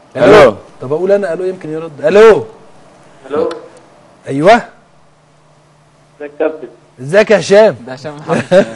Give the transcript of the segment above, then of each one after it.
الو طب اقول انا الو يمكن يرد الو الو ايوه ازيك يا كابتن ازيك يا هشام ده هشام محمد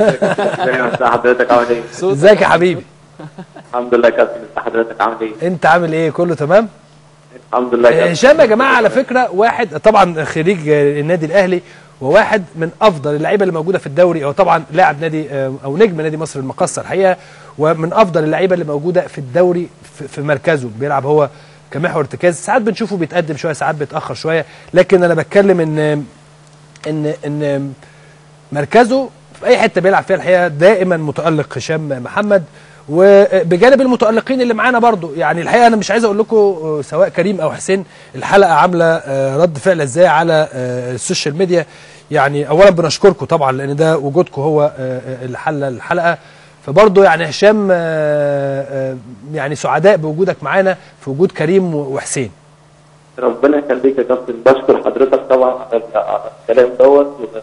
ازي حضرتك عامل ايه؟ ازيك يا حبيبي الحمد لله يا كابتن ازي حضرتك عامل ايه؟ انت عامل ايه كله تمام الحمد لله يا كابتن هشام يا جماعه على فكره واحد طبعا خريج آه، النادي الاهلي وواحد من افضل اللعيبه اللي موجوده في الدوري هو طبعا لاعب نادي آه، او نجم نادي مصر المقصه الحقيقه ومن افضل اللعيبه اللي موجوده في الدوري في- في مركزه بيلعب هو كمحور ارتكاز ساعات بنشوفه بيتقدم شويه ساعات بيتاخر شويه لكن انا بتكلم ان ان ان مركزه في اي حته بيلعب فيها الحقيقه دائما متالق هشام محمد وبجانب المتالقين اللي معانا برضو يعني الحقيقه انا مش عايز اقول لكم سواء كريم او حسين الحلقه عامله آه، رد فعل ازاي على آه، السوشيال ميديا يعني اولا بنشكركم طبعا لان ده وجودكم هو آه، آه، اللي حل الحلقه فبرضه يعني هشام آه، آه، يعني سعداء بوجودك معانا في وجود كريم وحسين ربنا يخليك يا كابتن بشكر حضرتك طبعا على على الكلام دوت و-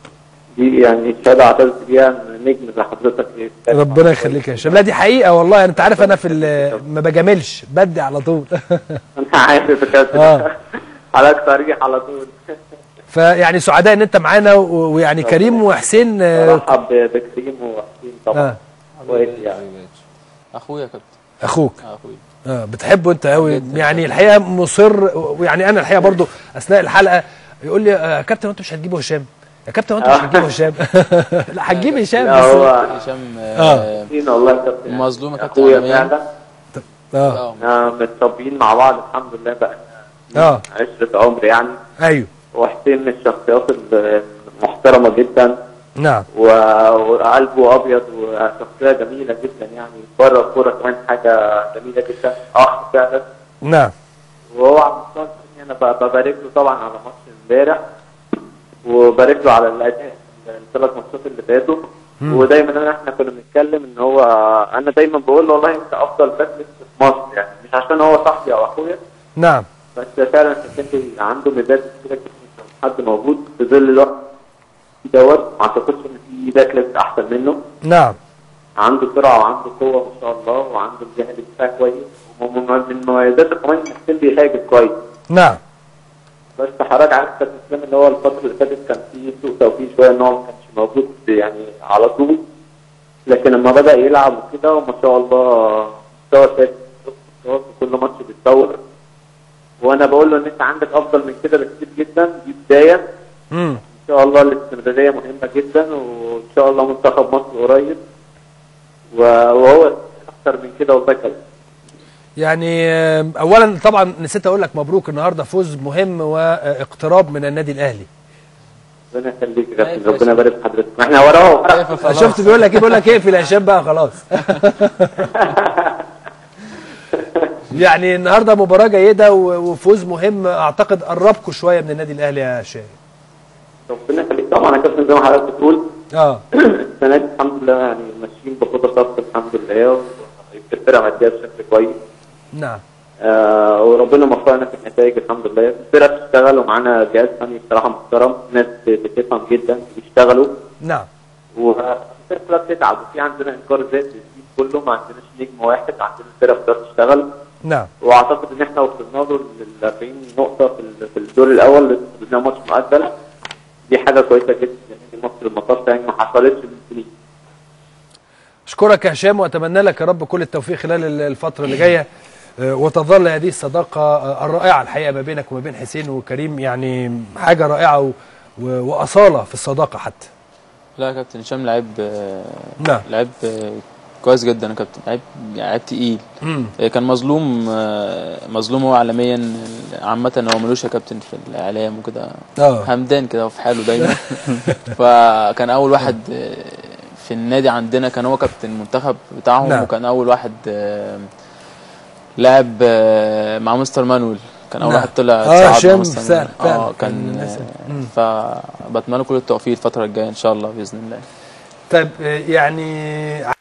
دي يعني شهاده اعتز بيها من نجم زي حضرتك ربنا يخليك يا هشام لا دي حقيقه والله انت عارف انا في ال- ما بجاملش بدي على طول انا عارف يا كابتن آه. حضرتك صريح على طول فيعني سعداء ان انت معانا و- ويعني كريم وحسين آه، برحب بكريم وحسين طبعا آه. كويس يعني اخويا يا كابتن اخوك آه، اخويا اه بتحبه انت قوي جداً. يعني الحقيقه مصر ويعني انا الحقيقه برضو اثناء الحلقه يقول لي آه، يا كابتن وانت مش هتجيبه هشام يا كابتن وانت مش هتجيبه هشام لا هتجيب هشام لا بس هو هشام آه. آه. حسين والله يا كابتن مظلوم يا كابتن اخويا عالمياً. فعلا اه اه احنا متصابين مع بعض الحمد لله بقى اه عشرة عمر يعني ايوه وحسين من الشخصيات المحترمة جدا نعم و- وقلبه أبيض وشخصية جميلة جدا يعني بره الكورة كمان حاجة جميلة جدا أخ فعلا نعم وهو على المستوى الفني أنا ب- ببارك له طبعا على ماتش امبارح وبارك له على الأداء الثلاث ماتشات اللي فاتوا ودايما انا احنا كنا بنتكلم ان هو انا دايما بقول له والله انت افضل باك ليفت في مصر يعني مش عشان هو صاحبي او اخويا نعم بس فعلا السكندري عنده ميزات كتيرة جدا مش حد موجود في ظل الوقت دوت ما اعتقدش ان في باك ليفت احسن منه نعم عنده سرعه وعنده قوه ما شاء الله وعنده الجهه الدفاع كويس ومن من مميزاته كمان ان حسين بيهاجم كويس نعم بس حضرتك عارف كابتن اسلام ان هو الفتره اللي فاتت كان في سوء توفيق شويه ان هو ما كانش موجود يعني على طول لكن لما بدا يلعب وكده وما شاء الله مستوى ثابت في كل ماتش بيتطور وانا بقول له ان انت عندك افضل من كده بكتير جدا دي بدايه امم ان شاء الله الاستمراريه مهمه جدا وان شاء الله منتخب مصر قريب و- وهو اكتر من كده وبكل يعني آه، اولا طبعا نسيت اقول لك مبروك النهارده فوز مهم واقتراب من النادي الاهلي ربنا يخليك يا خايف كابتن يا ربنا شيخ. يبارك في حضرتك ما احنا وراه خايف خلاص. شفت بيقول لك ايه بيقول لك اقفل يا هشام بقى خلاص يعني النهارده مباراه جيده و- وفوز مهم اعتقد قربكم شويه من النادي الاهلي يا هشام ربنا يخليك طبعا يا كابتن زي ما حضرتك بتقول اه السنه دي الحمد لله يعني ماشيين بخطى ثابته الحمد لله والفرقه ماديه بشكل كويس نعم آه وربنا موفقنا في النتائج الحمد لله الفرقه بتشتغل ومعانا جهاز فني بصراحه محترم ناس بتفهم جدا بيشتغلوا نعم والفرقه بتتعب وفي عندنا انكار ذات للتيم كله ما عندناش نجم واحد عندنا الفرقه بتقدر تشتغل نعم واعتقد ان احنا وصلنا له لل 40 نقطه في ال- في الدور الاول لسه لنا ماتش مؤجل دي حاجه كويسه جدا يعني مصر المقاصه يعني ما حصلتش من سنين اشكرك يا هشام واتمنى لك يا رب كل التوفيق خلال ال- الفتره اللي جايه آه، وتظل هذه الصداقه آه، الرائعه الحقيقه ما بينك وما بين حسين وكريم يعني حاجه رائعه و... و... واصاله في الصداقه حتى لا يا كابتن هشام لعيب آه، نعم. لعيب آه، كويس جدا يا كابتن لعيب لعيب تقيل امم آه، كان مظلوم آه، مظلوم هو عالميا عامة هو ملوش يا كابتن في الإعلام وكده اه همدان كده وفي حاله دايما فكان أول واحد آه، في النادي عندنا كان هو كابتن المنتخب بتاعهم نعم. وكان أول واحد آه، لعب آه، مع مستر مانويل كان أول نعم. واحد طلع آه، صعد مع هشام مستر فعلا- مانويل. فعلا. اه كان كان الناس- مم. آه، فبتمنى له كل التوفيق الفترة الجاية إن شاء الله بإذن الله طيب آه، يعني